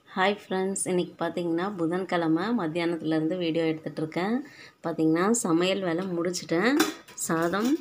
hi friends இன்றைக்கி பார்த்தீங்கன்னா புதன்கிழமை மத்தியானத்துலேருந்து வீடியோ எடுத்துகிட்ருக்கேன் பார்த்தீங்கன்னா சமையல் வேலை முடிச்சிட்டேன் சாதம்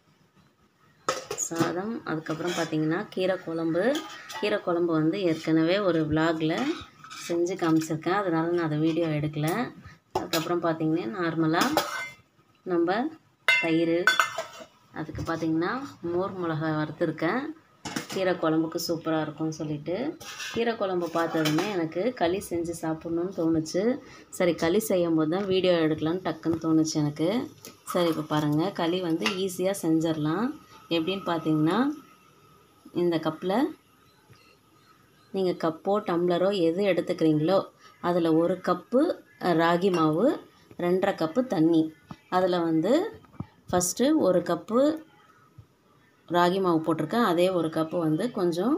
சாதம் அதுக்கப்புறம் பார்த்தீங்கன்னா கீரை குழம்பு கீரை குழம்பு வந்து ஏற்கனவே ஒரு விலாகில் செஞ்சு காமிச்சிருக்கேன் அதனால் நான் அதை வீடியோ எடுக்கலை அதுக்கப்புறம் பார்த்தீங்கன்னா நார்மலாக நம்ம தயிர் அதுக்கு பார்த்தீங்கன்னா மோர் மிளகா வறுத்துருக்கேன் கீரை குழம்புக்கு சூப்பராக இருக்கும்னு சொல்லிட்டு கீரை குழம்பு பார்த்ததுமே எனக்கு களி செஞ்சு சாப்பிட்ணுன்னு தோணுச்சு சரி களி செய்யும் போது தான் வீடியோ எடுக்கலான்னு டக்குன்னு தோணுச்சு எனக்கு சரி இப்போ பாருங்கள் களி வந்து ஈஸியாக செஞ்சிடலாம் எப்படின்னு பார்த்தீங்கன்னா இந்த கப்பில் நீங்கள் கப்போ டம்ளரோ எது எடுத்துக்கிறீங்களோ அதில் ஒரு கப்பு ராகி மாவு ரெண்டரை கப்பு தண்ணி அதில் வந்து ஃபஸ்ட்டு ஒரு கப்பு ராகி மாவு போட்டிருக்கேன் அதே ஒரு கப்பு வந்து கொஞ்சம்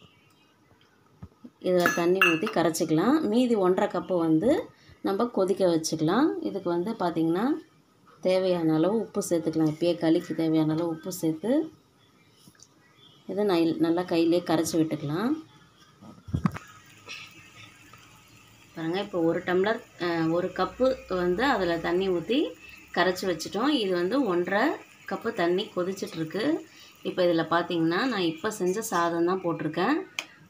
இதில் தண்ணி ஊற்றி கரைச்சிக்கலாம் மீதி ஒன்றரை கப்பு வந்து நம்ம கொதிக்க வச்சுக்கலாம் இதுக்கு வந்து பார்த்திங்கன்னா தேவையான அளவு உப்பு சேர்த்துக்கலாம் இப்பயே களிக்கு தேவையான அளவு உப்பு சேர்த்து இதை நை நல்லா கையிலே கரைச்சி விட்டுக்கலாம் பாருங்கள் இப்போ ஒரு டம்ளர் அஹ், ஒரு கப்பு வந்து அதில் தண்ணி ஊற்றி கரைச்சி வச்சிட்டோம் இது வந்து ஒன்றரை கப்பு தண்ணி கொதிச்சிட்ருக்கு இப்போ இதில் பார்த்தீங்கன்னா நான் இப்போ செஞ்ச சாதம் தான் போட்டிருக்கேன்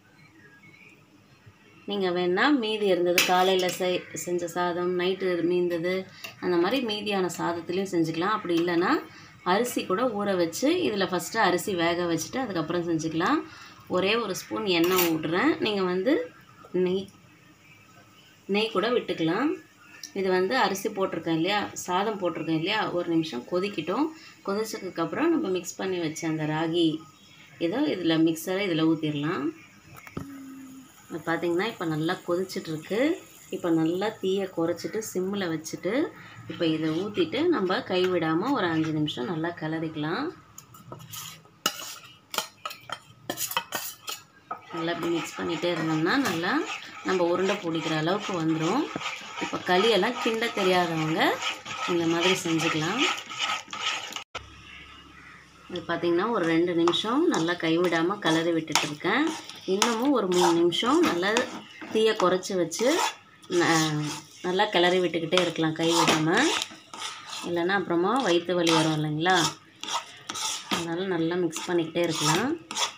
நீங்கள் வேணால் மீதி இருந்தது காலையில் செய் செஞ்ச சாதம் நைட்டு மீந்தது அந்த மாதிரி மீதியான சாதத்துலேயும் செஞ்சுக்கலாம் அப்படி இல்லைன்னா அரிசி கூட ஊற வச்சு இதில் ஃபஸ்ட்டு அரிசி வேக வச்சுட்டு அதுக்கப்புறம் செஞ்சுக்கலாம் ஒரே ஒரு ஸ்பூன் எண்ணெய் விட்றேன் நீங்கள் வந்து நெய் நெய் கூட விட்டுக்கலாம் இது வந்து அரிசி போட்டிருக்கேன் இல்லையா சாதம் போட்டிருக்கேன் இல்லையா ஒரு நிமிஷம் கொதிக்கிட்டோம் கொதிச்சதுக்கப்புறம் நம்ம மிக்ஸ் பண்ணி வச்ச அந்த ராகி இதை இதில் மிக்சரை இதில் ஊற்றிடலாம் அது பார்த்தீங்கன்னா இப்போ நல்லா கொதிச்சிட்ருக்கு இப்போ நல்லா தீயை குறைச்சிட்டு சிம்மில் வச்சுட்டு இப்போ இதை ஊற்றிட்டு நம்ம கைவிடாமல் ஒரு அஞ்சு நிமிஷம் நல்லா கிளறிக்கலாம் நல்லா இப்படி மிக்ஸ் பண்ணிகிட்டே இருந்தோம்னா நல்லா நம்ம உருண்டை பிடிக்கிற அளவுக்கு வந்துடும் இப்போ களியெல்லாம் கிண்ட தெரியாதவங்க இந்த மாதிரி செஞ்சுக்கலாம் இது பார்த்திங்கன்னா ஒரு ரெண்டு நிமிஷம் நல்லா கைவிடாமல் கலரி விட்டுட்டு இருக்கேன் இன்னமும் ஒரு மூணு நிமிஷம் நல்லா தீயை குறைச்சி வச்சு ந- நல்லா கிளறி விட்டுக்கிட்டே இருக்கலாம் கை விடாமல் இல்லைன்னா அப்புறமா வயிற்று வலி வரும் இல்லைங்களா அதனால் நல்லா மிக்ஸ் பண்ணிக்கிட்டே இருக்கலாம்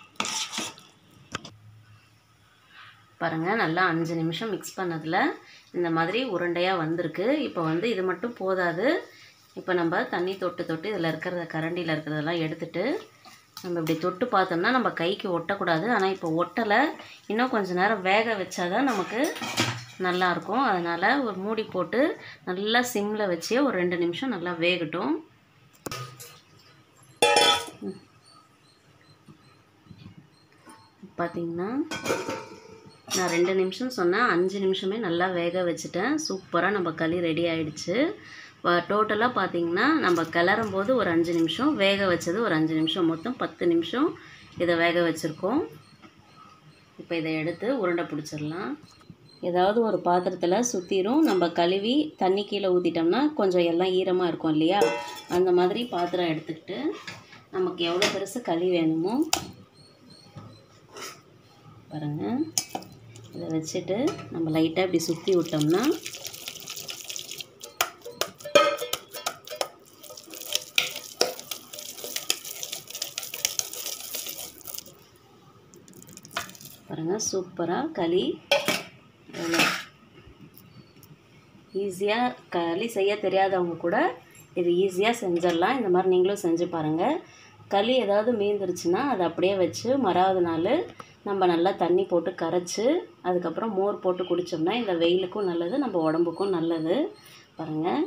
பாருங்கள் நல்லா அஞ்சு நிமிஷம் மிக்ஸ் பண்ணதில் இந்த மாதிரி உருண்டையாக வந்திருக்கு இப்போ வந்து இது மட்டும் போதாது இப்போ நம்ம தண்ணி தொட்டு தொட்டு இதில் இருக்கிறத கரண்டியில் இருக்கிறதெல்லாம் எடுத்துட்டு நம்ம இப்படி தொட்டு பார்த்தோம்னா நம்ம கைக்கு ஒட்டக்கூடாது ஆனால் இப்போ ஒட்டலை இன்னும் கொஞ்சம் நேரம் வேக வச்சாதான் நமக்கு நல்லாயிருக்கும் அதனால் ஒரு மூடி போட்டு நல்லா சிம்மில் வச்சு ஒரு ரெண்டு நிமிஷம் நல்லா வேகட்டும் பார்த்தீங்கன்னா நான் ரெண்டு நிமிஷம் சொன்னேன் அஞ்சு நிமிஷமே நல்லா வேக வச்சுட்டேன் சூப்பராக நம்ம களி ரெடி ஆயிடுச்சு டோட்டலாக பார்த்தீங்கன்னா நம்ம கிளறும் போது ஒரு அஞ்சு நிமிஷம் வேக வச்சது ஒரு அஞ்சு நிமிஷம் மொத்தம் பத்து நிமிஷம் இதை வேக வச்சுருக்கோம் இப்போ இதை எடுத்து உருண்டை பிடிச்சிடலாம் ஏதாவது ஒரு பாத்திரத்தில் சுற்றிரும் நம்ம கழுவி தண்ணி கீழே ஊற்றிட்டோம்னா கொஞ்சம் எல்லாம் ஈரமாக இருக்கும் இல்லையா அந்த மாதிரி பாத்திரம் எடுத்துக்கிட்டு நமக்கு எவ்வளோ பெருசு களி வேணுமோ பாருங்கள் இதை வச்சுட்டு நம்ம லைட்டாக இப்படி சுற்றி விட்டோம்னா பாருங்கள் சூப்பராக களி எவ்வளோ ஈஸியாக களி செய்ய தெரியாதவங்க கூட இது ஈஸியாக செஞ்சிடலாம் இந்த மாதிரி நீங்களும் செஞ்சு பாருங்கள் களி ஏதாவது மீந்துருச்சுன்னா அதை அப்படியே வச்சு மறாவது நாள் நம்ம நல்லா தண்ணி போட்டு கரைச்சி அதுக்கப்புறம் மோர் போட்டு குடித்தோம்னா இந்த வெயிலுக்கும் நல்லது நம்ம உடம்புக்கும் நல்லது பாருங்கள்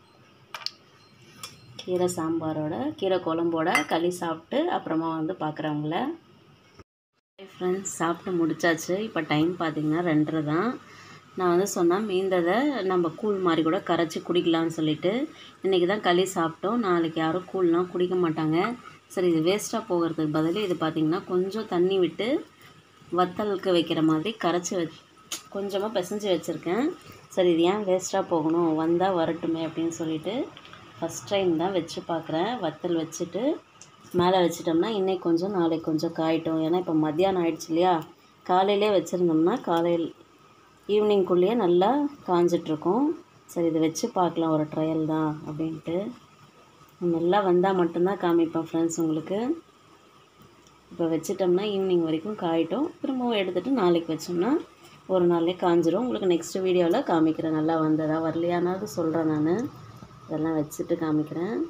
கீரை சாம்பாரோட கீரை குழம்போட களி சாப்பிட்டு அப்புறமா வந்து பார்க்குறவங்கள ஃப்ரெண்ட்ஸ் சாப்பிட்டு முடிச்சாச்சு இப்போ டைம் பார்த்திங்கன்னா ரெண்டரை தான் நான் வந்து சொன்னேன் மீந்ததை நம்ம கூழ் மாதிரி கூட கரைச்சி குடிக்கலாம்னு சொல்லிட்டு இன்றைக்கி தான் களி சாப்பிட்டோம் நாளைக்கு யாரும் கூழ்லாம் குடிக்க மாட்டாங்க சரி இது வேஸ்ட்டாக போகிறதுக்கு பதில் இது பார்த்திங்கன்னா கொஞ்சம் தண்ணி விட்டு வத்தலுக்கு வைக்கிற மாதிரி கரைச்சி வச் கொஞ்சமாக பிசைஞ்சு வச்சுருக்கேன் சரி இது ஏன் வேஸ்ட்டாக போகணும் வந்தால் வரட்டுமே அப்படின்னு சொல்லிட்டு ஃபஸ்ட் டைம் தான் வச்சு பார்க்குறேன் வத்தல் வச்சுட்டு மேலே வச்சிட்டோம்னா இன்னைக்கு கொஞ்சம் நாளைக்கு கொஞ்சம் காயட்டும் ஏன்னா இப்போ மத்தியானம் ஆயிடுச்சு இல்லையா காலையிலே வச்சுருந்தோம்னா காலையில் ஈவினிங்குள்ளேயே நல்லா காஞ்சிட்ருக்கும் சரி இதை வச்சு பார்க்கலாம் ஒரு ட்ரையல் தான் அப்படின்ட்டு நல்லா வந்தால் மட்டும்தான் காமிப்பேன் ஃப்ரெண்ட்ஸ் உங்களுக்கு இப்போ வச்சிட்டோம்னா ஈவினிங் வரைக்கும் காயிட்டும் திரும்பவும் எடுத்துகிட்டு நாளைக்கு வச்சோம்னா ஒரு நாள்லேயே காஞ்சிரும் உங்களுக்கு நெக்ஸ்ட் வீடியோவில் காமிக்கிறேன் நல்லா வந்ததா வரலையானாவது சொல்கிறேன் நான் இதெல்லாம் வச்சுட்டு காமிக்கிறேன்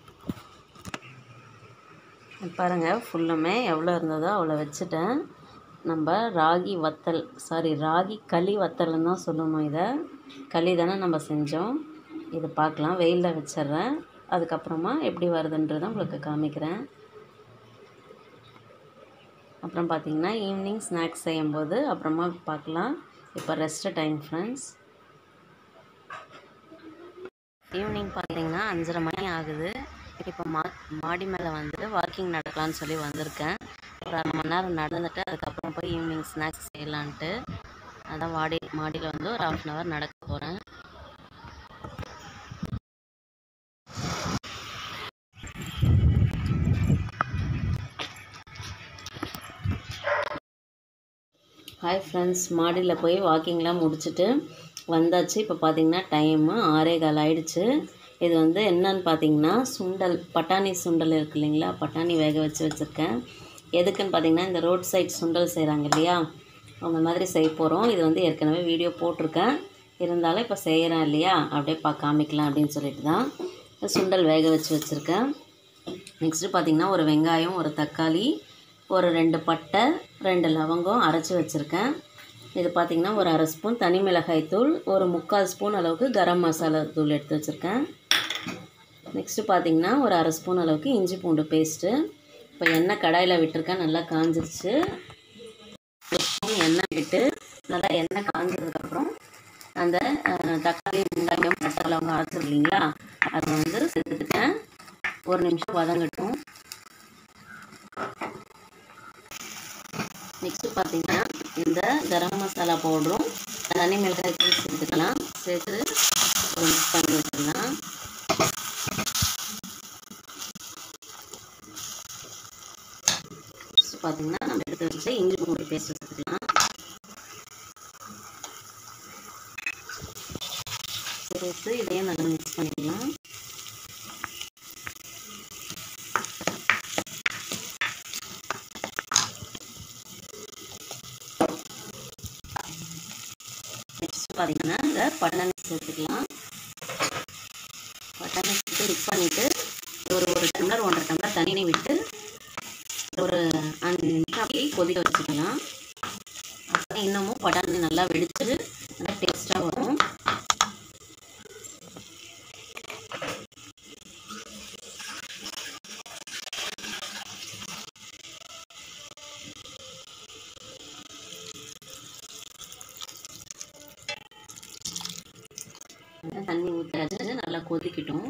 பாருங்கள் ஃபுல்லுமே எவ்வளோ இருந்ததோ அவ்வளோ வச்சுட்டேன் நம்ம ராகி வத்தல் சாரி ராகி களி வத்தல்னு தான் சொல்லணும் இதை களி தானே நம்ம செஞ்சோம் இது பார்க்கலாம் வெயிலில் வச்சிட்றேன் அதுக்கப்புறமா எப்படி வருதுன்றதை உங்களுக்கு காமிக்கிறேன் அப்புறம் பார்த்தீங்கன்னா ஈவினிங் ஸ்நாக்ஸ் செய்யும்போது அப்புறமா பார்க்கலாம் இப்போ ரெஸ்ட் டைம் ஃப்ரெண்ட்ஸ் ஈவினிங் பார்த்தீங்கன்னா அஞ்சரை மணி ஆகுது இப்போ மா மாடி மேலே வந்து வாக்கிங் நடக்கலாம்னு சொல்லி வந்திருக்கேன் ஒரு அரை மணி நேரம் நடந்துட்டு அதுக்கப்புறம் போய் ஈவினிங் ஸ்நாக்ஸ் செய்யலான்ட்டு அதான் வாடி மாடியில் வந்து ஒரு ஹாஃப் அன் ஹவர் நடக்க போகிறேன் ஹாய் ஃப்ரெண்ட்ஸ் மாடியில் போய் வாக்கிங்லாம் முடிச்சுட்டு வந்தாச்சு இப்போ பார்த்தீங்கன்னா டைமு ஆறே கால் ஆயிடுச்சு இது வந்து என்னன்னு பார்த்தீங்கன்னா சுண்டல் பட்டாணி சுண்டல் இருக்கு இல்லைங்களா பட்டாணி வேக வச்சு வச்சுருக்கேன் எதுக்குன்னு பார்த்தீங்கன்னா இந்த ரோட் சைட் சுண்டல் செய்கிறாங்க இல்லையா அந்த மாதிரி செய்ய போகிறோம் இது வந்து ஏற்கனவே வீடியோ போட்டிருக்கேன் இருந்தாலும் இப்போ செய்கிறேன் இல்லையா அப்படியே பா காமிக்கலாம் அப்படின்னு சொல்லிட்டு தான் சுண்டல் வேக வச்சு வச்சுருக்கேன் நெக்ஸ்ட்டு பார்த்திங்கன்னா ஒரு வெங்காயம் ஒரு தக்காளி ஒரு ரெண்டு பட்டை ரெண்டு லவங்கம் அரைச்சி வச்சுருக்கேன் இது பார்த்திங்கன்னா ஒரு அரை ஸ்பூன் தனி மிளகாய் தூள் ஒரு முக்கால் ஸ்பூன் அளவுக்கு கரம் மசாலா தூள் எடுத்து வச்சுருக்கேன் நெக்ஸ்ட்டு பார்த்திங்கன்னா ஒரு அரை ஸ்பூன் அளவுக்கு இஞ்சி பூண்டு பேஸ்ட்டு இப்போ எண்ணெய் கடாயில் விட்டுருக்கேன் நல்லா காஞ்சிருச்சு ஒரு ஸ்பூன் எண்ணெய் விட்டு நல்லா எண்ணெய் காஞ்சதுக்கப்புறம் அந்த அஹ், தக்காளி வெங்காயம் பட்டை லவங்கம் அரைச்சிருக்கு இல்லைங்களா அதை வந்து சேர்த்துட்டேன் ஒரு நிமிஷம் வதங்கட்டும் நெக்ஸ்ட்டு பார்த்தீங்கன்னா இந்த கரம் மசாலா பவுடரும் தனி மிளகாய் தூள் சேர்த்துக்கலாம் சேர்த்து ஒரு மிக்ஸ் பண்ணி வச்சிடலாம் Next பார்த்தீங்கன்னா நம்ம எடுத்து வச்ச இஞ்சி பூண்டு பேஸ்ட் சேர்த்துக்கலாம் சேர்த்து இதையும் நல்லா மிக்ஸ் பண்ணிக்கலாம் நெக்ஸ்ட் பார்த்தீங்கன்னா இந்த பட்டாணி சேர்த்துக்கலாம் பட்டாணி சேர்த்து மிக்ஸ் பண்ணிவிட்டு ஒரு ஒரு டம்ளர் ஒன்றரை டம்ளர் தண்ணி விட்டு ஒரு அஞ்சு நிமிஷம் அப்படியே கொதிக்க வச்சுக்கலாம் அப்போ இன்னமும் பட்டாணி நல்லா வெடிச்சு நல்லா டேஸ்ட்டாக வரும் நல்லா தண்ணி ஊற்றி நல்லா கொதிக்கட்டும்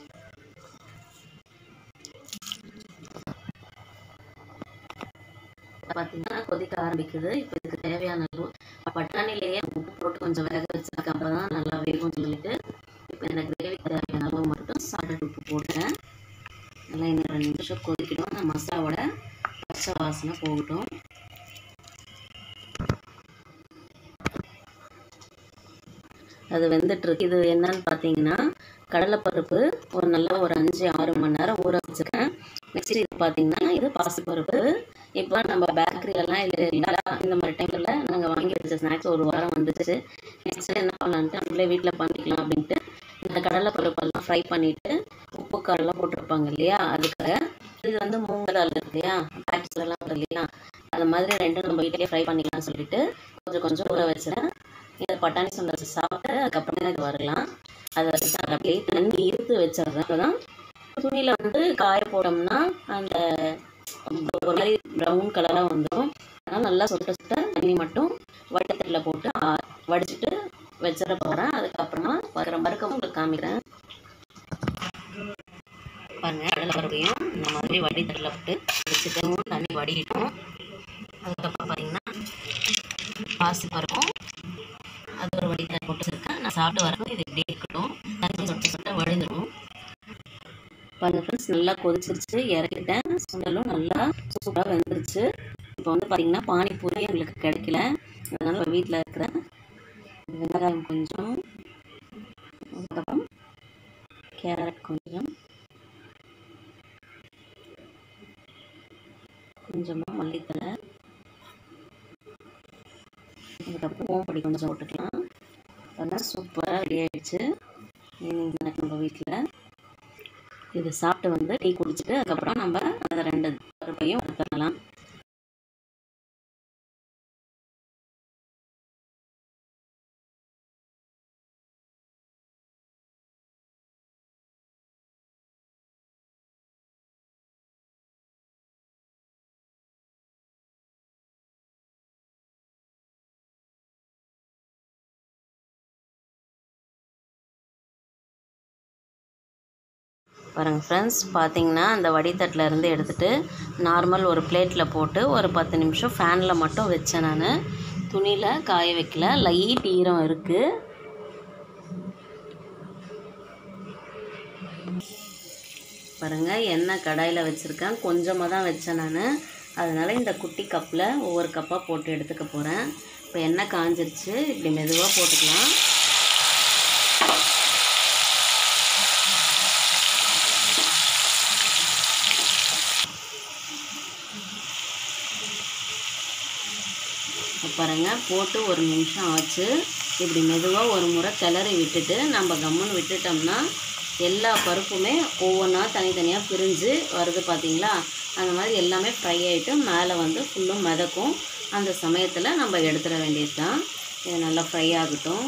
பார்த்தீங்கன்னா கொதிக்க ஆரம்பிக்குது இப்போ இதுக்கு தேவையான அளவு பட்டாணிலேயே உப்பு போட்டு கொஞ்சம் வேக வச்சதுக்கு அப்புறம் தான் நல்லா வேகும் சொல்லிட்டு இப்போ இந்த கிரேவிக்கு தேவையான அளவு மட்டும் சால்ட் உப்பு போட்டேன் நல்லா இன்னும் ரெண்டு நிமிஷம் கொதிக்கட்டும் அந்த மசாலாவோட பச்சை வாசனை போகட்டும் அது வெந்துட்டுருக்கு இது என்னன்னு பார்த்தீங்கன்னா கடலைப்பருப்பு ஒரு நல்லா ஒரு அஞ்சு ஆறு மணி நேரம் ஊற வச்சுருக்கேன் நெக்ஸ்ட் இது பார்த்தீங்கன்னா இது பாசிப்பருப்பு இப்போ நம்ம பேக்கரியிலலாம் இல்லை இல்லைங்களா இந்த மாதிரி டைமில் நாங்கள் வாங்கி வச்ச ஸ்நாக்ஸ் ஒரு வாரம் வந்துச்சு நெக்ஸ்ட்டு என்ன பண்ணலான்ட்டு நம்மளே வீட்டில் பண்ணிக்கலாம் அப்படின்ட்டு இந்த கடலைப்பருப்பெல்லாம் ஃப்ரை பண்ணிவிட்டு உப்பு காரெல்லாம் போட்டிருப்பாங்க இல்லையா அதுக்காக இது வந்து மூங்கல் இருக்கு இல்லையா பேக்கெட்ஸ்லாம் வரும் இல்லையா அது மாதிரி ரெண்டும் நம்ம வீட்டிலே ஃப்ரை பண்ணிக்கலாம்னு சொல்லிட்டு கொஞ்சம் கொஞ்சம் ஊற வச்சுறேன் இந்த பட்டாணி சுண்டல் சாப்பிட்டு அதுக்கப்புறம் இது வரலாம் அதை வச்சு அதை அப்படியே தண்ணி இருத்து வச்சிடுறேன் அப்பதான் துணியில் வந்து காய போட்டோம்னா அந்த ஒரு மாதிரி ப்ரௌன் கலராக வந்துடும் அதனால் நல்லா சுட்ட சுட்ட தண்ணி மட்டும் வட்டத்தில் போட்டு ஆ- வடிச்சிட்டு வச்சிட போகிறேன் அதுக்கப்புறமா வர மறுக்கவும் உங்களுக்கு காமிக்கிறேன் பாருங்க கடலைப்பருப்பையும் இந்த மாதிரி வடித்தட்டில் போட்டு வச்சுட்டவும் தண்ணி வடிக்கிட்டோம் அதுக்கப்புறம் பார்த்தீங்கன்னா பாசி பருப்பும் அது ஒரு வடித்தல் போட்டுருக்கேன் நான் சாப்பிட்டு வரப்போ இது இப்படி இருக்கட்டும் தண்ணி சொட்ட சொட்ட வடிந்துடும் பாருங்க ஃப்ரெண்ட்ஸ் நல்லா கொதிச்சிருச்சு இறக்கிட்டேன் சுண்டலும் நல்லா சூப்பராக வெந்துருச்சு இப்போ வந்து பார்த்தீங்கன்னா பானிபூரி எங்களுக்கு கிடைக்கல அதனால் இப்போ வீட்டில் இருக்கிற வெங்காயம் கொஞ்சம் அதுக்கப்புறம் கேரட் கொஞ்சம் கொஞ்சமாக மல்லித்தலை அதுக்கப்புறம் ஓம்பொடி கொஞ்சம் போட்டுக்கலாம் அதெல்லாம் சூப்பராக ரெடி ஆகிடுச்சு ஈவினிங் ஸ்நாக் நம்ம வீட்டில் இது சாப்பிட்டு வந்து டீ குடிச்சிட்டு அதுக்கப்புறம் நம்ம அந்த ரெண்டு பருப்பையும் வறுத்துடலாம் பாருங்கள் ஃப்ரெண்ட்ஸ் பார்த்தீங்கன்னா அந்த வடித்தட்டில் இருந்து எடுத்துகிட்டு நார்மல் ஒரு பிளேட்டில் போட்டு ஒரு பத்து நிமிஷம் ஃபேனில் மட்டும் வச்சேன் நான் துணியில் காய வைக்கல லைட் ஈரம் இருக்குது பாருங்கள் எண்ணெய் கடாயில் வச்சுருக்கேன் கொஞ்சமாக தான் வச்சேன் நான் அதனால் இந்த குட்டி கப்பில் ஒவ்வொரு கப்பாக போட்டு எடுத்துக்க போகிறேன் இப்போ எண்ணெய் காஞ்சிருச்சு இப்படி மெதுவாக போட்டுக்கலாம் இப்போ பாருங்கள் போட்டு ஒரு நிமிஷம் ஆச்சு இப்படி மெதுவாக ஒரு முறை கிளறி விட்டுட்டு நம்ம கம்முன்னு விட்டுட்டோம்னா எல்லா பருப்புமே ஒவ்வொன்றா தனித்தனியாக பிரிஞ்சு வருது பார்த்தீங்களா அந்த மாதிரி எல்லாமே ஃப்ரை ஆகிட்டு மேலே வந்து ஃபுல்லும் மிதக்கும் அந்த சமயத்தில் நம்ம எடுத்துட வேண்டியது தான் இது நல்லா ஃப்ரை ஆகட்டும்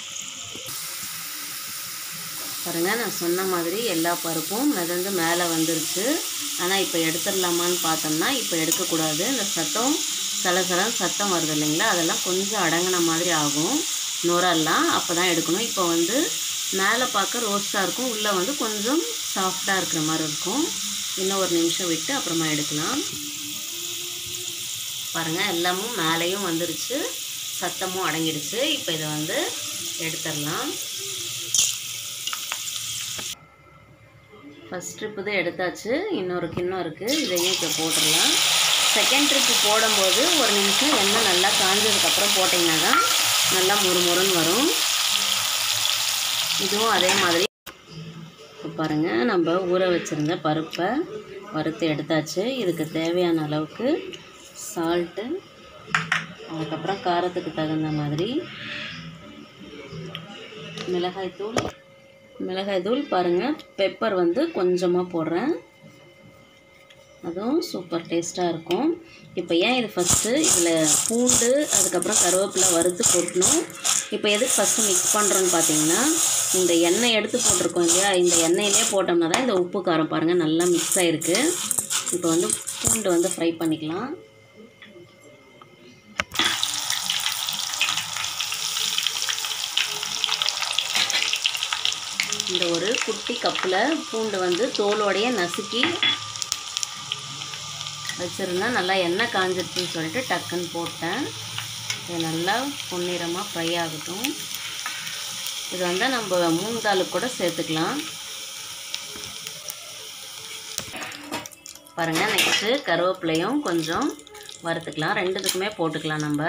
பாருங்கள் நான் சொன்ன மாதிரி எல்லா பருப்பும் மிதந்து மேலே வந்துருச்சு ஆனால் இப்போ எடுத்துடலாமான்னு பார்த்தோம்னா இப்போ எடுக்கக்கூடாது இந்த சத்தம் சலசலன்னு சத்தம் வருது இல்லைங்களா அதெல்லாம் கொஞ்சம் அடங்கின மாதிரி ஆகும் நுரெல்லாம் அப்போ தான் எடுக்கணும் இப்போ வந்து மேலே பார்க்க ரோஸ்ட்டாக இருக்கும் உள்ளே வந்து கொஞ்சம் சாஃப்டாக இருக்கிற மாதிரி இருக்கும் இன்னும் ஒரு நிமிஷம் விட்டு அப்புறமா எடுக்கலாம் பாருங்கள் எல்லாமும் மேலேயும் வந்துருச்சு சத்தமும் அடங்கிடுச்சு இப்போ இதை வந்து எடுத்துடலாம் ஃபஸ்ட் ட்ரிப்பு தான் எடுத்தாச்சு இன்னொரு கிண்ணம் இருக்குது இதையும் இப்போ போட்டுடலாம் செகண்ட் ட்ரிப்பு போடும்போது ஒரு நிமிஷம் எண்ணெய் நல்லா காஞ்சதுக்கப்புறம் போட்டிங்கன்னா தான் நல்லா முறுமுறுன்னு வரும் இதுவும் அதே மாதிரி இப்போ பாருங்கள் நம்ம ஊற வச்சுருந்த பருப்பை வறுத்து எடுத்தாச்சு இதுக்கு தேவையான அளவுக்கு சால்ட்டு அதுக்கப்புறம் காரத்துக்கு தகுந்த மாதிரி மிளகாய்த்தூள் மிளகாய்த்தூள் பாருங்கள் பெப்பர் வந்து கொஞ்சமாக போடுறேன் அதுவும் சூப்பர் டேஸ்ட்டாக இருக்கும் இப்போ ஏன் இது ஃபஸ்ட்டு இதில் பூண்டு அதுக்கப்புறம் கருவேப்பிலை வறுத்து கொட்டணும் இப்போ எதுக்கு ஃபஸ்ட்டு மிக்ஸ் பண்ணுறோன்னு பார்த்தீங்கன்னா இந்த எண்ணெய் எடுத்து போட்டிருக்கோம் இல்லையா இந்த எண்ணெயிலே போட்டோம்னா தான் இந்த உப்பு காரம் பாருங்கள் நல்லா மிக்ஸ் ஆகிருக்கு இப்போ வந்து பூண்டு வந்து ஃப்ரை பண்ணிக்கலாம் இந்த ஒரு குட்டி கப்பில் பூண்டு வந்து தோலோடையே நசுக்கி வச்சுருந்தேன் நல்லா எண்ணெய் காஞ்சிருச்சுன்னு சொல்லிட்டு டக்குன்னு போட்டேன் இது நல்லா பொன்னிறமாக ஃப்ரை ஆகட்டும் இது வந்து நம்ம மூங்காலுக்கு கூட சேர்த்துக்கலாம் பாருங்கள் நெக்ஸ்ட்டு கருவேப்பிலையும் கொஞ்சம் வறுத்துக்கலாம் ரெண்டுத்துக்குமே போட்டுக்கலாம் நம்ம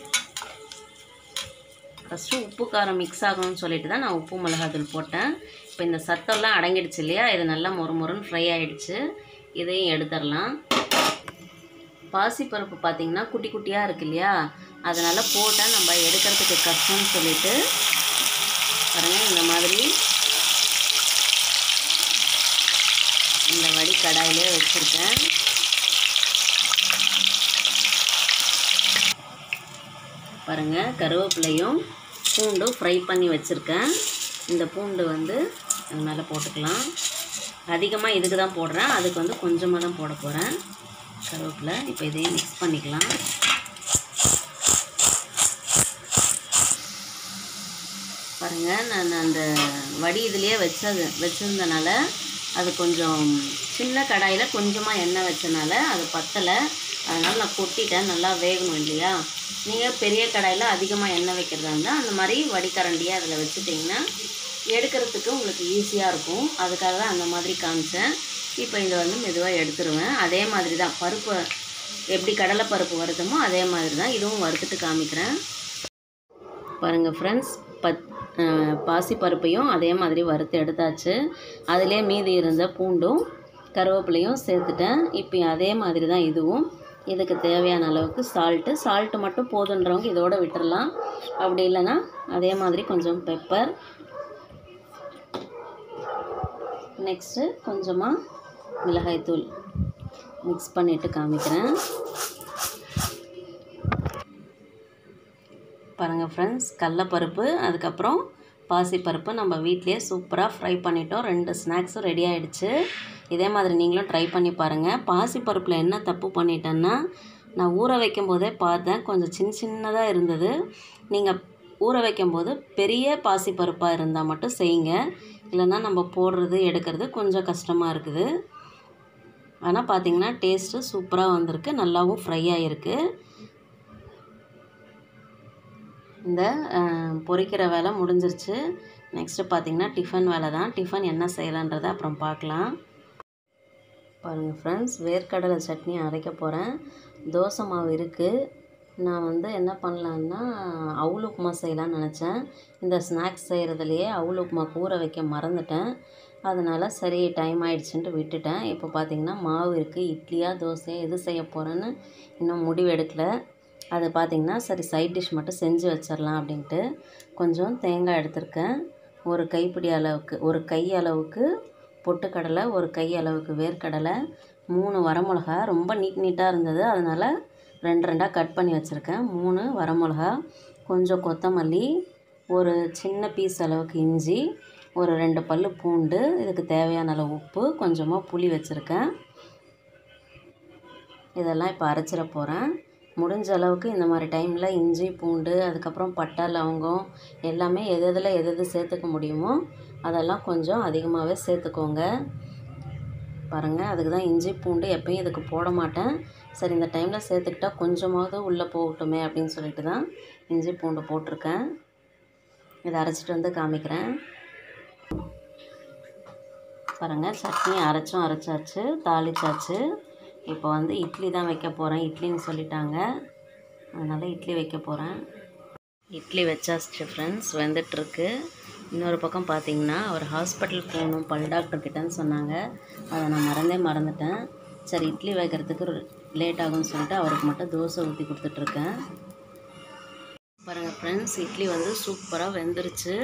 ஃபஸ்ட்டு உப்பு காரம் மிக்ஸ் ஆகணும்னு சொல்லிட்டு தான் நான் உப்பு மிளகாத்தூள் போட்டேன் இப்போ இந்த சத்தம்லாம் அடங்கிடுச்சு இல்லையா இது நல்லா மொறு மொறுன்னு ஃப்ரை ஆகிடுச்சு இதையும் எடுத்துடலாம் பாசிப்பருப்பு பார்த்திங்கன்னா குட்டி குட்டியாக இருக்கு இல்லையா அதனால் போட்டால் நம்ம எடுக்கிறதுக்கு கஷ்டம்னு சொல்லிட்டு பாருங்கள் இந்த மாதிரி இந்த வடி கடாயிலே வச்சுருக்கேன் பாருங்கள் கருவேப்பிலையும் பூண்டும் ஃப்ரை பண்ணி வச்சுருக்கேன் இந்த பூண்டு வந்து அது மேலே போட்டுக்கலாம் அதிகமாக இதுக்கு தான் போடுறேன் அதுக்கு வந்து கொஞ்சமாக தான் போட போகிறேன் கருவேப்பிலை இப்போ இதையும் மிக்ஸ் பண்ணிக்கலாம் பாருங்கள் நான் அந்த வடி இதுலேயே வச்சது வச்சுருந்தனால அது கொஞ்சம் சின்ன கடாயில் கொஞ்சமாக எண்ணெய் வச்சனால அது பத்தலை அதனால் நான் கொட்டிட்டேன் நல்லா வேகணும் இல்லையா நீங்கள் பெரிய கடாயில் அதிகமாக எண்ணெய் வைக்கிறதா இருந்தால் அந்த மாதிரி வடிகரண்டியை அதில் வச்சுட்டிங்கன்னா எடுக்கிறதுக்கு உங்களுக்கு ஈஸியாக இருக்கும் அதுக்காக தான் அந்த மாதிரி காமிச்சேன் இப்போ இதை வந்து மெதுவாக எடுத்துருவேன் அதே மாதிரி தான் பருப்பு எப்படி கடலை பருப்பு வறுத்தமோ அதே மாதிரி தான் இதுவும் வறுத்துட்டு காமிக்கிறேன் பாருங்கள் ஃப்ரெண்ட்ஸ் பத் பாசிப்பருப்பையும் அதே மாதிரி வறுத்து எடுத்தாச்சு அதிலே மீதி இருந்த பூண்டும் கருவேப்பிலையும் சேர்த்துட்டேன் இப்போ அதே மாதிரி தான் இதுவும் இதுக்கு தேவையான அளவுக்கு சால்ட்டு சால்ட்டு மட்டும் போதுன்றவங்க இதோட விட்டுறலாம் அப்படி இல்லைன்னா அதே மாதிரி கொஞ்சம் பெப்பர் நெக்ஸ்ட்டு கொஞ்சமாக மிளகாய்த்தூள் மிக்ஸ் பண்ணிவிட்டு காமிக்கிறேன் பாருங்கள் ஃப்ரெண்ட்ஸ் கடலப்பருப்பு அதுக்கப்புறம் பாசிப்பருப்பு நம்ம வீட்டிலேயே சூப்பராக ஃப்ரை பண்ணிட்டோம் ரெண்டு ஸ்நாக்ஸும் ரெடி ஆகிடுச்சு இதே மாதிரி நீங்களும் ட்ரை பண்ணி பாருங்கள் பாசிப்பருப்பில் என்ன தப்பு பண்ணிட்டேன்னா நான் ஊற வைக்கும் போதே பார்த்தேன் கொஞ்சம் சின்ன சின்னதாக இருந்தது நீங்கள் ஊற வைக்கும்போது பெரிய பாசிப்பருப்பாக இருந்தால் மட்டும் செய்யுங்க இல்லைன்னா நம்ம போடுறது எடுக்கிறது கொஞ்சம் கஷ்டமாக இருக்குது ஆனால் பார்த்தீங்கன்னா டேஸ்ட்டு சூப்பராக வந்திருக்கு நல்லாவும் ஃப்ரை ஆகிருக்கு இந்த அஹ், பொரிக்கிற வேலை முடிஞ்சிருச்சு நெக்ஸ்ட்டு பார்த்தீங்கன்னா டிஃபன் வேலை தான் டிஃபன் என்ன செய்யலான்றதை அப்புறம் பார்க்கலாம் பாருங்கள் ஃப்ரெண்ட்ஸ் வேர்க்கடலை சட்னி அரைக்க போகிறேன் தோசை மாவு இருக்குது நான் வந்து என்ன பண்ணலான்னா அவுள் உப்புமா செய்யலாம்னு நினச்சேன் இந்த ஸ்நாக்ஸ் செய்கிறதுலையே அவுள் உப்புமா ஊற வைக்க மறந்துட்டேன் அதனால் சரி டைம் ஆயிடுச்சுன்ட்டு விட்டுட்டேன் இப்போ பார்த்தீங்கன்னா மாவு இருக்குது இட்லியா தோசையா எது செய்ய போகிறேன்னு இன்னும் முடிவு எடுக்கல அது பார்த்திங்கன்னா சரி சைட் டிஷ் மட்டும் செஞ்சு வச்சிடலாம் அப்படின்ட்டு கொஞ்சம் தேங்காய் எடுத்திருக்கேன் ஒரு கைப்பிடி அளவுக்கு ஒரு கை அளவுக்கு பொட்டுக்கடலை ஒரு கை அளவுக்கு வேர்க்கடலை மூணு வரமிளகா ரொம்ப நீட் நீட்டாக இருந்தது அதனால் ரெண்டு ரெண்டாக கட் பண்ணி வச்சுருக்கேன் மூணு வரமிளகா கொஞ்சம் கொத்தமல்லி ஒரு சின்ன பீஸ் அளவுக்கு இஞ்சி ஒரு ரெண்டு பல்லு பூண்டு இதுக்கு தேவையான அளவு உப்பு கொஞ்சமாக புளி வச்சுருக்கேன் இதெல்லாம் இப்போ அரைச்சிட போகிறேன் முடிஞ்ச அளவுக்கு இந்த மாதிரி டைமில் இஞ்சி பூண்டு அதுக்கப்புறம் பட்டை லவங்கம் எல்லாமே எது எதில் எது எது சேர்த்துக்க முடியுமோ அதெல்லாம் கொஞ்சம் அதிகமாகவே சேர்த்துக்கோங்க பாருங்கள் அதுக்கு தான் இஞ்சி பூண்டு எப்பயும் இதுக்கு போட மாட்டேன் சரி இந்த டைமில் சேர்த்துக்கிட்டா கொஞ்சமாவது உள்ளே போகட்டுமே அப்படின்னு சொல்லிட்டு தான் இஞ்சி பூண்டு போட்டிருக்கேன் இதை அரைச்சிட்டு வந்து காமிக்கிறேன் பாருங்கள் சட்னி அரைச்சும் அரைச்சாச்சு தாளிச்சாச்சு இப்போ வந்து இட்லி தான் வைக்க போகிறேன் இட்லின்னு சொல்லிட்டாங்க அதனால் இட்லி வைக்க போகிறேன் இட்லி வச்சாச்சு ஃப்ரெண்ட்ஸ் வெந்துட்டுருக்கு இன்னொரு பக்கம் பார்த்தீங்கன்னா அவர் ஹாஸ்பிட்டல் போகணும் பல் டாக்டர் கிட்டன்னு சொன்னாங்க அதை நான் மறந்தே மறந்துட்டேன் சரி இட்லி வைக்கிறதுக்கு லேட் ஆகும்னு சொல்லிட்டு அவருக்கு மட்டும் தோசை ஊற்றி கொடுத்துட்ருக்கேன் பாருங்கள் ஃப்ரெண்ட்ஸ் இட்லி வந்து சூப்பராக வெந்துருச்சு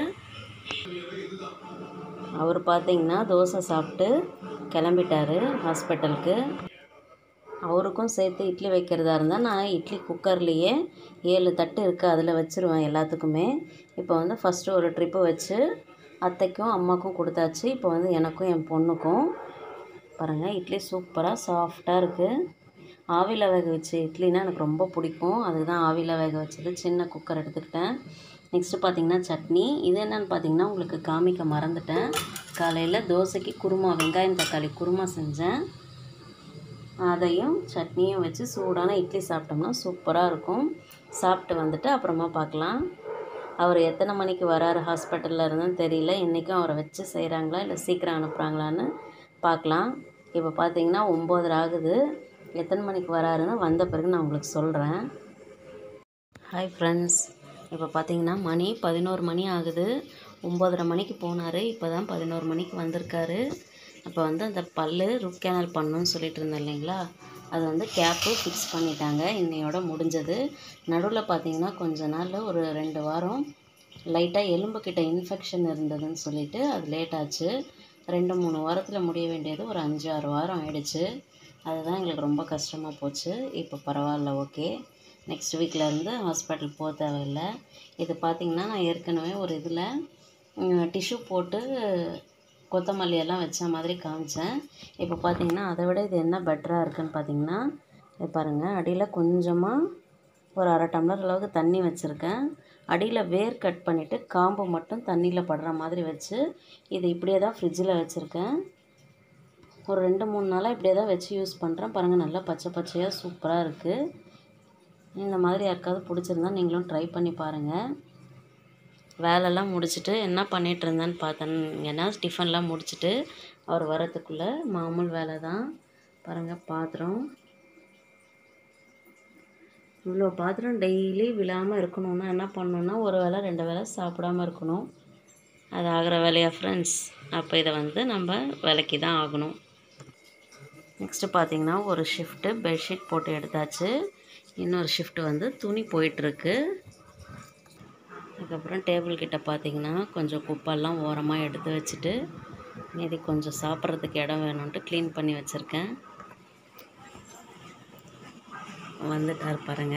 அவர் பார்த்தீங்கன்னா தோசை சாப்பிட்டு கிளம்பிட்டாரு ஹாஸ்பிட்டலுக்கு அவருக்கும் சேர்த்து இட்லி வைக்கிறதா இருந்தால் நான் இட்லி குக்கர்லேயே ஏழு தட்டு இருக்குது அதில் வச்சுருவேன் எல்லாத்துக்குமே இப்போ வந்து ஃபஸ்ட்டு ஒரு ட்ரிப்பு வச்சு அத்தைக்கும் அம்மாக்கும் கொடுத்தாச்சு இப்போ வந்து எனக்கும் என் பொண்ணுக்கும் பாருங்கள் இட்லி சூப்பராக சாஃப்டாக இருக்குது ஆவியில் வேக வச்ச இட்லினா எனக்கு ரொம்ப பிடிக்கும் அதுக்கு தான் ஆவியில் வேக வச்சது சின்ன குக்கர் எடுத்துக்கிட்டேன் நெக்ஸ்ட்டு பார்த்தீங்கன்னா சட்னி இது என்னன்னு பார்த்தீங்கன்னா உங்களுக்கு காமிக்க மறந்துட்டேன் காலையில் தோசைக்கு குருமா வெங்காயம் தக்காளி குருமா செஞ்சேன் அதையும் சட்னியும் வச்சு சூடான இட்லி சாப்பிட்டோம்னா சூப்பராக இருக்கும் சாப்பிட்டு வந்துட்டு அப்புறமா பார்க்கலாம் அவர் எத்தனை மணிக்கு வராரு ஹாஸ்பிட்டலில் இருந்துன்னு தெரியல இன்றைக்கும் அவரை வச்சு செய்கிறாங்களா இல்லை சீக்கிரம் அனுப்புகிறாங்களான்னு பார்க்கலாம் இப்போ பார்த்தீங்கன்னா ஒம்போதரை ஆகுது எத்தனை மணிக்கு வராருன்னு வந்த பிறகு நான் உங்களுக்கு சொல்கிறேன் ஹாய் ஃப்ரெண்ட்ஸ் இப்போ பார்த்தீங்கன்னா மணி பதினோரு மணி ஆகுது ஒம்போதரை மணிக்கு போனார் இப்போ தான் பதினோரு மணிக்கு வந்திருக்காரு அப்போ வந்து அந்த பல்லு ரூட் கேனல் பண்ணணும்னு சொல்லிட்டு இருந்தேன் இல்லைங்களா அது வந்து கேப்பு ஃபிக்ஸ் பண்ணிட்டாங்க இன்னையோட முடிஞ்சது நடுவில் பார்த்தீங்கன்னா கொஞ்ச நாள் ஒரு ரெண்டு வாரம் லைட்டாக எலும்புக்கிட்ட இன்ஃபெக்ஷன் இருந்ததுன்னு சொல்லிட்டு அது லேட் ஆச்சு ரெண்டு மூணு வாரத்தில் முடிய வேண்டியது ஒரு அஞ்சு ஆறு வாரம் ஆயிடுச்சு அதுதான் எங்களுக்கு ரொம்ப கஷ்டமாக போச்சு இப்போ பரவாயில்ல ஓகே நெக்ஸ்ட் வீக்லேருந்து ஹாஸ்பிட்டல் போக தேவையில்லை இது பார்த்திங்கன்னா நான் ஏற்கனவே ஒரு இதில் டிஷ்யூ போட்டு கொத்தமல்லி எல்லாம் வச்ச மாதிரி காமிச்சேன் இப்போ பார்த்தீங்கன்னா அதை விட இது என்ன பெட்டராக இருக்குன்னு பார்த்தீங்கன்னா இது பாருங்கள் அடியில் கொஞ்சமாக ஒரு அரை டம்ளர் அளவுக்கு தண்ணி வச்சுருக்கேன் அடியில் வேர் கட் பண்ணிவிட்டு காம்பு மட்டும் தண்ணியில் படுற மாதிரி வச்சு இது இப்படியே தான் ஃப்ரிட்ஜில் வச்சுருக்கேன் ஒரு ரெண்டு மூணு நாளாக இப்படியே தான் வச்சு யூஸ் பண்ணுறேன் பாருங்கள் நல்லா பச்சை பச்சையாக சூப்பராக இருக்குது இந்த மாதிரி யாருக்காவது பிடிச்சிருந்தா நீங்களும் ட்ரை பண்ணி பாருங்கள் வேலைலாம் முடிச்சுட்டு என்ன பண்ணிகிட்டு இருந்தேன்னு பார்த்தேன்னா டிஃபன்லாம் முடிச்சுட்டு அவர் வரத்துக்குள்ளே மாமூல் வேலை தான் பாருங்கள் பாத்திரம் இவ்வளோ பாத்திரம் டெய்லி விழாமல் இருக்கணும்னா என்ன பண்ணணும்னா ஒரு வேளை ரெண்டு வேளை சாப்பிடாம இருக்கணும் அது ஆகிற வேலையா ஃப்ரெண்ட்ஸ் அப்போ இதை வந்து நம்ம விலைக்கு தான் ஆகணும் நெக்ஸ்ட்டு பார்த்தீங்கன்னா ஒரு ஷிஃப்ட்டு பெட்ஷீட் போட்டு எடுத்தாச்சு இன்னொரு ஷிஃப்ட் வந்து துணி போயிட்டுருக்கு அதுக்கப்புறம் டேபிள் கிட்ட பார்த்தீங்கன்னா கொஞ்சம் குப்பெல்லாம் ஓரமாக எடுத்து வச்சுட்டு மீதி கொஞ்சம் சாப்பிட்றதுக்கு இடம் வேணும்ன்ட்டு க்ளீன் பண்ணி வச்சுருக்கேன் வந்துட்டார் பாருங்க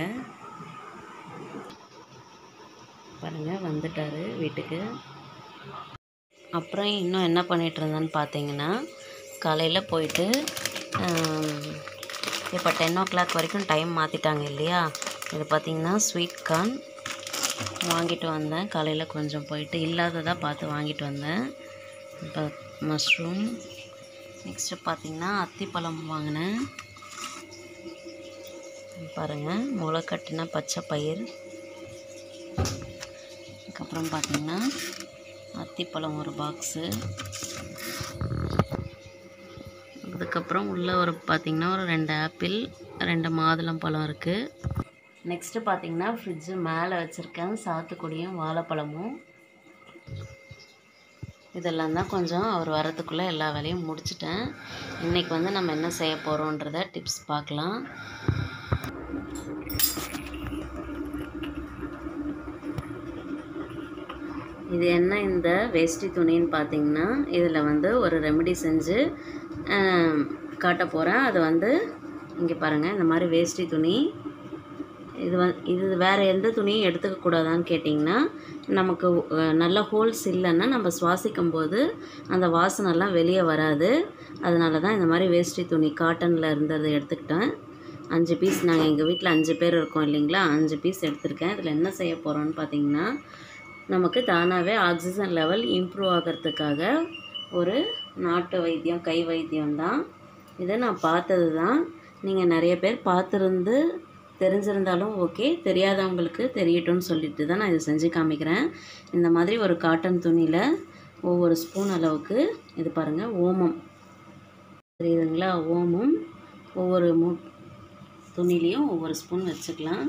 பாருங்க வந்துட்டார் வீட்டுக்கு அப்புறம் இன்னும் என்ன பண்ணிகிட்டு இருந்தேன்னு பார்த்தீங்கன்னா காலையில் போயிட்டு இப்போ டென் ஓ கிளாக் வரைக்கும் டைம் மாற்றிட்டாங்க இல்லையா இது பார்த்திங்கன்னா ஸ்வீட் கார்ன் வாங்கிட்டு வந்தேன் காலையில் கொஞ்சம் போயிட்டு இல்லாததாக பார்த்து வாங்கிட்டு வந்தேன் இப்போ மஷ்ரூம் நெக்ஸ்ட்டு பார்த்திங்கன்னா அத்திப்பழம் வாங்கினேன் பாருங்கள் முளை கட்டின பச்சை பயிர் அதுக்கப்புறம் பார்த்திங்கன்னா அத்திப்பழம் ஒரு பாக்ஸு அதுக்கப்புறம் உள்ளே ஒரு பார்த்திங்கன்னா ஒரு ரெண்டு ஆப்பிள் ரெண்டு மாதுளம் பழம் இருக்குது நெக்ஸ்ட்டு பார்த்திங்கன்னா ஃப்ரிட்ஜு மேலே வச்சுருக்கேன் சாத்துக்குடியும் வாழைப்பழமும் இதெல்லாம் தான் கொஞ்சம் அவர் வரத்துக்குள்ளே எல்லா வேலையும் முடிச்சிட்டேன் இன்றைக்கி வந்து நம்ம என்ன செய்ய போகிறோன்றத டிப்ஸ் பார்க்கலாம் இது என்ன இந்த வேஷ்டி துணின்னு பார்த்தீங்கன்னா இதில் வந்து ஒரு ரெமெடி செஞ்சு ஆம், காட்ட போகிறேன் அது வந்து இங்கே பாருங்கள் இந்த மாதிரி வேஷ்டி துணி இது வ இது வேறு எந்த துணியும் எடுத்துக்க கூடாதான்னு கேட்டிங்கன்னா நமக்கு அஹ், நல்ல ஹோல்ஸ் இல்லைன்னா நம்ம சுவாசிக்கும் போது அந்த வாசனைலாம் வெளியே வராது அதனால தான் இந்த மாதிரி வேஷ்டி துணி காட்டனில் இருந்ததை எடுத்துக்கிட்டேன் அஞ்சு பீஸ் நாங்கள் எங்கள் வீட்டில் அஞ்சு பேர் இருக்கோம் இல்லைங்களா அஞ்சு பீஸ் எடுத்திருக்கேன் இதில் என்ன செய்ய போகிறோன்னு பார்த்தீங்கன்னா நமக்கு தானாகவே ஆக்சிஜன் லெவல் இம்ப்ரூவ் ஆகிறதுக்காக ஒரு நாட்டு வைத்தியம் கை வைத்தியம் தான் இதை நான் பார்த்தது தான் நீங்கள் நிறைய பேர் பார்த்துருந்து தெரிஞ்சிருந்தாலும் ஓகே தெரியாதவங்களுக்கு தெரியட்டும்னு சொல்லிட்டு தான் நான் இதை செஞ்சு காமிக்கிறேன் இந்த மாதிரி ஒரு காட்டன் துணியில் ஒவ்வொரு ஸ்பூன் அளவுக்கு இது பாருங்கள் ஓமம் தெரியுதுங்களா ஓமம் ஒவ்வொரு மூ துணிலையும் ஒவ்வொரு ஸ்பூன் வச்சுக்கலாம்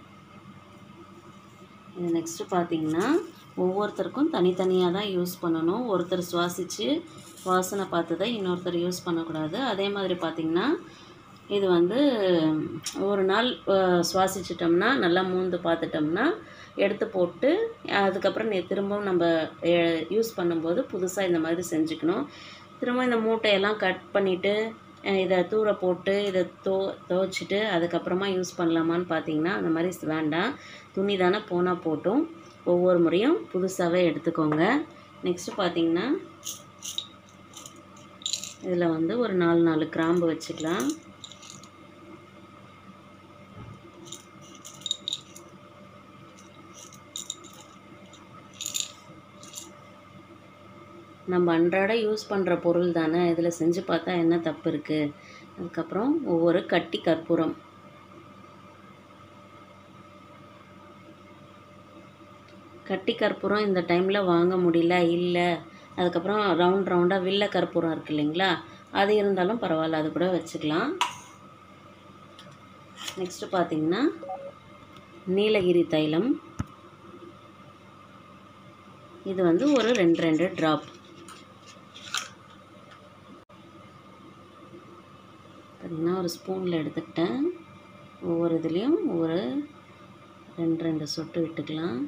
இது நெக்ஸ்ட்டு பார்த்தீங்கன்னா ஒவ்வொருத்தருக்கும் தனித்தனியாக தான் யூஸ் பண்ணணும் ஒருத்தர் சுவாசித்து வாசனை பார்த்து தான் இன்னொருத்தர் யூஸ் பண்ணக்கூடாது அதே மாதிரி பார்த்திங்கன்னா இது வந்து ஒரு நாள் அஹ், சுவாசிச்சிட்டோம்னா நல்லா மூந்து பார்த்துட்டோம்னா எடுத்து போட்டு அதுக்கப்புறம் நீ திரும்பவும் நம்ம யூஸ் பண்ணும்போது புதுசாக இந்த மாதிரி செஞ்சுக்கணும் திரும்ப இந்த மூட்டையெல்லாம் கட் பண்ணிவிட்டு இதை தூர போட்டு இதை தோ துவைச்சிட்டு அதுக்கப்புறமா யூஸ் பண்ணலாமான்னு பார்த்தீங்கன்னா அந்த மாதிரி வேண்டாம் துணி தானே போனால் போட்டும் ஒவ்வொரு முறையும் புதுசாகவே எடுத்துக்கோங்க நெக்ஸ்ட்டு பார்த்தீங்கன்னா இதில் வந்து ஒரு நாலு நாலு கிராம்பு வச்சுக்கலாம் நம்ம அன்றாட யூஸ் பண்ணுற பொருள் தானே இதில் செஞ்சு பார்த்தா என்ன தப்பு இருக்குது அதுக்கப்புறம் ஒவ்வொரு கட்டி கற்பூரம் கட்டி கற்பூரம் இந்த டைமில் வாங்க முடியல இல்லை அதுக்கப்புறம் ரவுண்ட் ரவுண்டாக வில்ல கற்பூரம் இருக்கு இல்லைங்களா அது இருந்தாலும் பரவாயில்ல அது கூட வச்சுக்கலாம் நெக்ஸ்ட்டு பார்த்தீங்கன்னா நீலகிரி தைலம் இது வந்து ஒரு ரெண்டு ரெண்டு ட்ராப் பார்த்தீங்கன்னா ஒரு ஸ்பூனில் எடுத்துக்கிட்டேன் ஒவ்வொரு இதுலேயும் ஒரு ரெண்டு ரெண்டு சொட்டு விட்டுக்கலாம்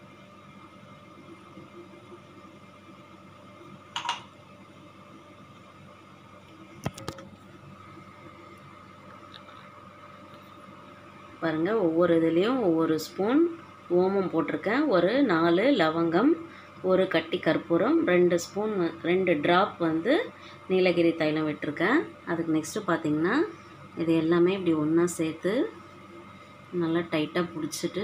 பாருங்கள் ஒவ்வொரு இதுலேயும் ஒவ்வொரு ஸ்பூன் ஓமம் போட்டிருக்கேன் ஒரு நாலு லவங்கம் ஒரு கட்டி கற்பூரம் ரெண்டு ஸ்பூன் வ- ரெண்டு ட்ராப் வந்து நீலகிரி தைலம் விட்டிருக்கேன் அதுக்கு நெக்ஸ்ட்டு பார்த்தீங்கன்னா இது எல்லாமே இப்படி ஒன்றா சேர்த்து நல்லா டைட்டாக பிடிச்சிட்டு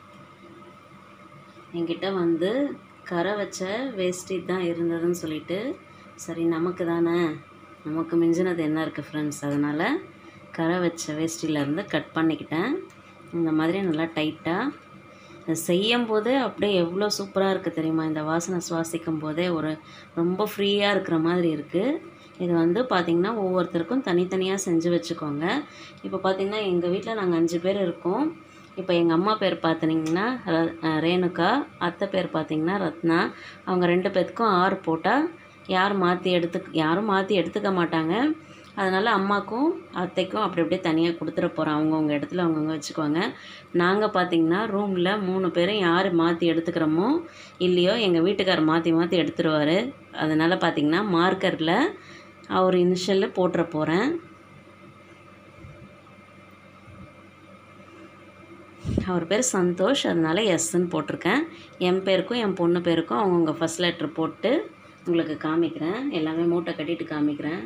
என்கிட்ட வந்து கரை வச்ச வேஷ்டி தான் இருந்ததுன்னு சொல்லிட்டு சரி நமக்கு தானே நமக்கு மிஞ்சினது என்ன இருக்குது ஃப்ரெண்ட்ஸ் அதனால் கரை வச்ச வேஷ்டியிலேருந்து கட் பண்ணிக்கிட்டேன் இந்த மாதிரி நல்லா டைட்டாக செய்யும் போதே அப்படியே எவ்வளோ சூப்பராக இருக்குது தெரியுமா இந்த வாசனை சுவாசிக்கும் போதே ஒரு ரொம்ப ஃப்ரீயாக இருக்கிற மாதிரி இருக்குது இது வந்து பார்த்திங்கன்னா ஒவ்வொருத்தருக்கும் தனித்தனியாக செஞ்சு வச்சுக்கோங்க இப்போ பார்த்திங்கன்னா எங்கள் வீட்டில் நாங்கள் அஞ்சு பேர் இருக்கோம் இப்போ எங்கள் அம்மா பேர் பார்த்தீங்கன்னா ர- அஹ் ரேணுகா அத்தை பேர் பார்த்தீங்கன்னா ரத்னா அவங்க ரெண்டு பேர்த்துக்கும் ஆறு போட்டால் யார் மாற்றி எடுத்து யாரும் மாற்றி எடுத்துக்க மாட்டாங்க அதனால் அம்மாக்கும் அத்தைக்கும் அப்படி அப்படியே தனியாக கொடுத்துட போகிறோம் அவங்கவுங்க இடத்துல அவங்கவுங்க வச்சுக்குவாங்க நாங்கள் பார்த்தீங்கன்னா ரூமில் மூணு பேரும் யார் மாற்றி எடுத்துக்கிறோமோ இல்லையோ எங்கள் வீட்டுக்காரர் மாற்றி மாற்றி எடுத்துருவார் அதனால் பார்த்தீங்கன்னா மார்க்கரில் அவர் இனிஷியலில் போட்டுற போகிறேன் அவர் பேர் சந்தோஷ் அதனால எஸ்ன்னு போட்டிருக்கேன் என் பேருக்கும் என் பொண்ணு பேருக்கும் அவங்கவுங்க ஃபஸ்ட் லெட்ரு போட்டு உங்களுக்கு காமிக்கிறேன் எல்லாமே மூட்டை கட்டிட்டு காமிக்கிறேன்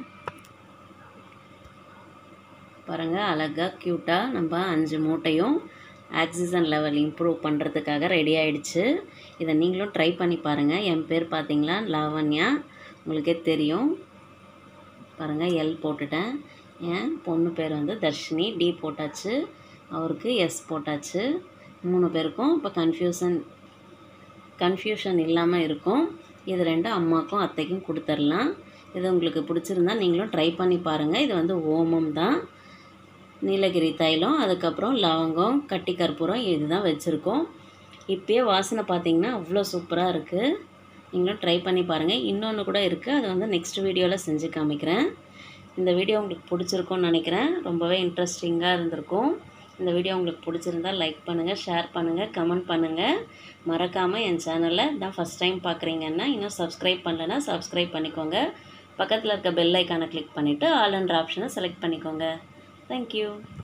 பாருங்கள் அழகாக க்யூட்டாக நம்ம அஞ்சு மூட்டையும் ஆக்சிஜன் லெவல் இம்ப்ரூவ் பண்ணுறதுக்காக ரெடி ஆயிடுச்சு இதை நீங்களும் ட்ரை பண்ணி பாருங்கள் என் பேர் பார்த்தீங்களா லாவண்யா உங்களுக்கே தெரியும் பாருங்கள் எல் போட்டுட்டேன் என் பொண்ணு பேர் வந்து தர்ஷினி டி போட்டாச்சு அவருக்கு எஸ் போட்டாச்சு மூணு பேருக்கும் இப்போ கன்ஃபியூஷன் கன்ஃபியூஷன் இல்லாமல் இருக்கும் இது ரெண்டும் அம்மாக்கும் அத்தைக்கும் கொடுத்துர்லாம் இது உங்களுக்கு பிடிச்சிருந்தா நீங்களும் ட்ரை பண்ணி பாருங்கள் இது வந்து ஓமம் தான் நீலகிரி தைலம் அதுக்கப்புறம் லவங்கம் கட்டி கற்பூரம் இதுதான் வச்சுருக்கோம் இப்பயே வாசனை பார்த்தீங்கன்னா அவ்வளோ சூப்பராக இருக்குது நீங்களும் ட்ரை பண்ணி பாருங்கள் இன்னொன்று கூட இருக்குது அது வந்து நெக்ஸ்ட் வீடியோவில் செஞ்சு காமிக்கிறேன் இந்த வீடியோ உங்களுக்கு பிடிச்சிருக்கும்னு நினைக்கிறேன் ரொம்பவே இன்ட்ரெஸ்டிங்காக இருந்திருக்கும் இந்த வீடியோ உங்களுக்கு பிடிச்சிருந்தா லைக் பண்ணுங்கள் ஷேர் பண்ணுங்கள் கமெண்ட் பண்ணுங்கள் மறக்காமல் என் சேனலை தான் ஃபஸ்ட் டைம் பார்க்குறீங்கன்னா இன்னும் சப்ஸ்கிரைப் பண்ணலைன்னா சப்ஸ்கிரைப் பண்ணிக்கோங்க பக்கத்தில் இருக்க பெல் ஐக்கானை கிளிக் பண்ணிவிட்டு ஆல் என்ற ஆப்ஷனை செலக்ட் பண்ணிக்கோங்க தேங்க்யூ